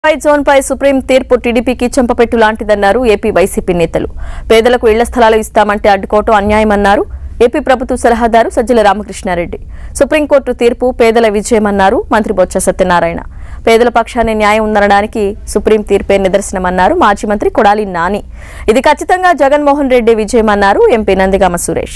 పై zone పై supreme తీర్పు టీడీపీకి చెంపపెట్టు లాంటిదన్నారు AP YCP నేతలు పేదలకు ఇళ్ల స్థలాలు ఇస్తామంటే అడ్డుకోవటం అన్యాయమన్నారు ఏపీ ప్రభుత్వ సలహాదారు సజ్జల రామకృష్ణారెడ్డి సుప్రీంకోర్టు తీర్పు పేదల విజయమన్నారు మంత్రి బొత్స సత్యనారాయణ పేదల పక్షాన్ని న్యాయం ఉందనడానికి సుప్రీం తీర్పే నిదర్శనమన్నారు మాజీ మంత్రి కొడాలి నాని ఇది ఖచ్చితంగా జగన్మోహన్ రెడ్డి విజయమన్నారు ఎంపీ నందిగామ సురేష్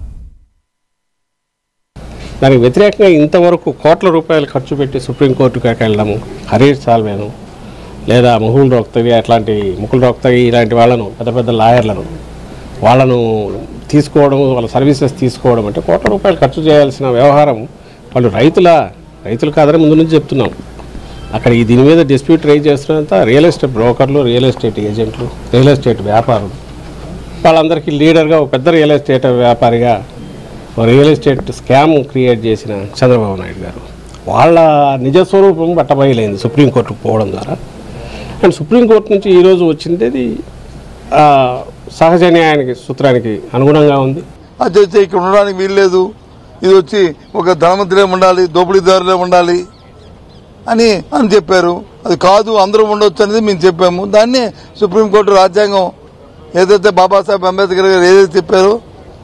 దానికి వ్యతిరేకంగా ఇంతవరకు కోట్ల రూపాయలు ఖర్చు పెట్టి సుప్రీంకోర్టుకి వెళ్ళడము హరీష్ సాల్వేను లేదా ముహుల్ రోక్తవి అట్లాంటి ముకుల్ రోక్తవి ఇలాంటి వాళ్ళను పెద్ద పెద్ద లాయర్లను వాళ్ళను తీసుకోవడం వాళ్ళ సర్వీసెస్ తీసుకోవడం అంటే కోట్ల రూపాయలు ఖర్చు చేయాల్సిన వ్యవహారం వాళ్ళు రైతుల రైతులు కాదని ముందు నుంచి చెప్తున్నాం అక్కడ ఈ దీని మీద డిస్ప్యూట్ రైజ్ చేస్తున్నంత రియల్ ఎస్టేట్ బ్రోకర్లు రియల్ ఎస్టేట్ ఏజెంట్లు రియల్ ఎస్టేట్ వ్యాపారులు వాళ్ళందరికీ లీడర్గా ఒక పెద్ద రియల్ ఎస్టేట్ వ్యాపారిగా ఒక రియల్ ఎస్టేట్ స్కామ్ క్రియేట్ చేసిన చంద్రబాబు నాయుడు గారు వాళ్ళ నిజ స్వరూపం బట్టబయలైంది సుప్రీంకోర్టుకు పోవడం ద్వారా అండ్ సుప్రీంకోర్టు నుంచి ఈరోజు వచ్చింది ఆ, సహజ న్యాయానికి సూత్రానికి అనుగుణంగా ఉంది అది వచ్చి ఇక్కడ ఉండడానికి వీల్లేదు ఇది వచ్చి ఒక ధనవంతులే ఉండాలి దోపిడీదారులే ఉండాలి అని అని చెప్పారు అది కాదు అందరూ ఉండొచ్చు అనేది మేము చెప్పాము దాన్ని సుప్రీంకోర్టు రాజ్యాంగం ఏదైతే బాబాసాహెబ్ అంబేద్కర్ గారు ఏదైతే చెప్పారో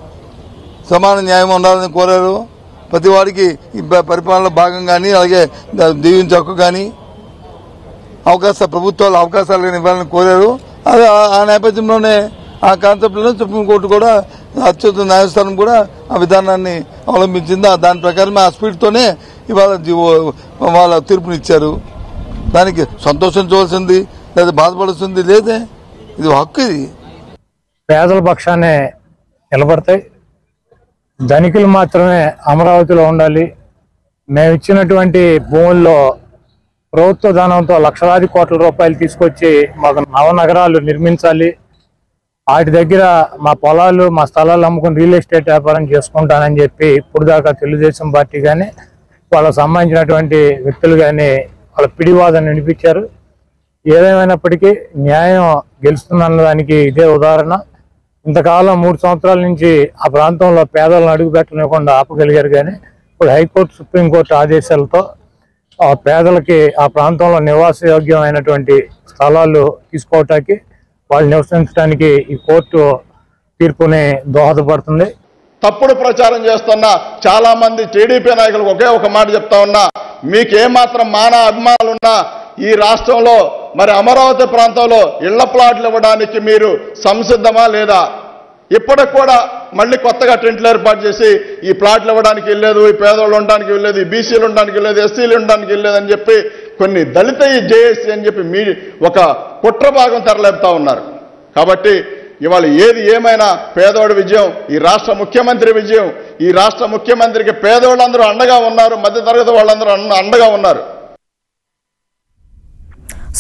సమాన న్యాయం ఉండాలని కోరారు ప్రతి వాడికి ఈ ప- పరిపాలనలో భాగం కానీ అలాగే ద- దీవించే హక్కు కానీ అవకాశ ప్రభుత్వాలు అవకాశాలు కానీ ఇవ్వాలని కోరారు అది ఆ- ఆ నేపథ్యంలోనే ఆ కాన్సెప్ట్లోనే సుప్రీంకోర్టు కూడా అత్యున్నత న్యాయస్థానం కూడా ఆ విధానాన్ని అవలంబించింది ఆ దాని ప్రకారం ఆ స్పీడ్తోనే ఇవాళ జీవో వాళ్ళ తీర్పునిచ్చారు దానికి సంతోషించవలసింది లేదా బాధపడాల్సింది లేదే ఇది హక్కు ఇది పేదల పక్షానే నిలబడతాయి ధనికులు మాత్రమే అమరావతిలో ఉండాలి మేము ఇచ్చినటువంటి భూముల్లో ప్రభుత్వ ధనంతో లక్షలాది కోట్ల రూపాయలు తీసుకొచ్చి మాకు నవనగరాలు నిర్మించాలి వాటి దగ్గర మా పొలాలు మా స్థలాలు అమ్ముకుని రియల్ ఎస్టేట్ వ్యాపారం చేసుకుంటానని చెప్పి ఇప్పుడు దాకా తెలుగుదేశం పార్టీ కానీ వాళ్ళకు సంబంధించినటువంటి వ్యక్తులు కానీ వాళ్ళ పిడివాదం వినిపించారు ఏదేమైనప్పటికీ న్యాయం గెలుస్తుందన్న దానికి ఇదే ఉదాహరణ ఇంతకాలం మూడు సంవత్సరాల నుంచి ఆ ప్రాంతంలో పేదలను అడుగు పెట్టనివ్వకుండా ఆపగలిగారు కానీ ఇప్పుడు హైకోర్టు సుప్రీంకోర్టు ఆదేశాలతో ఆ పేదలకి ఆ ప్రాంతంలో నివాసయోగ్యమైనటువంటి స్థలాలు తీసుకోవటానికి వాళ్ళు నివసించడానికి ఈ కోర్టు తీర్పుని దోహదపడుతుంది తప్పుడు ప్రచారం చేస్తున్న చాలా మంది టీడీపీ నాయకులకు ఒకే ఒక మాట చెప్తా ఉన్నా మీకేమాత్రం మాన అభిమానులున్నా ఈ రాష్ట్రంలో మరి అమరావతి ప్రాంతంలో ఇళ్ల ప్లాట్లు ఇవ్వడానికి మీరు సంసిద్ధమా లేదా ఇప్పటికి కూడా మళ్ళీ కొత్తగా టెంట్లు ఏర్పాటు చేసి ఈ ప్లాట్లు ఇవ్వడానికి వెళ్ళలేదు ఈ పేదోళ్ళు ఉండడానికి వెళ్ళలేదు ఈ బీసీలు ఉండడానికి వెళ్ళలేదు ఎస్సీలు ఉండడానికి వెళ్ళలేదు అని చెప్పి కొన్ని దళిత జేఏసీ అని చెప్పి మీ ఒక కుట్ర భాగం తెరలేపుతా ఉన్నారు కాబట్టి ఇవాళ ఏది ఏమైనా పేదోడి విజయం ఈ రాష్ట్ర ముఖ్యమంత్రి విజయం ఈ రాష్ట్ర ముఖ్యమంత్రికి పేదోళ్ళందరూ అండగా ఉన్నారు మధ్యతరగతి వాళ్ళందరూ అండ- అండగా ఉన్నారు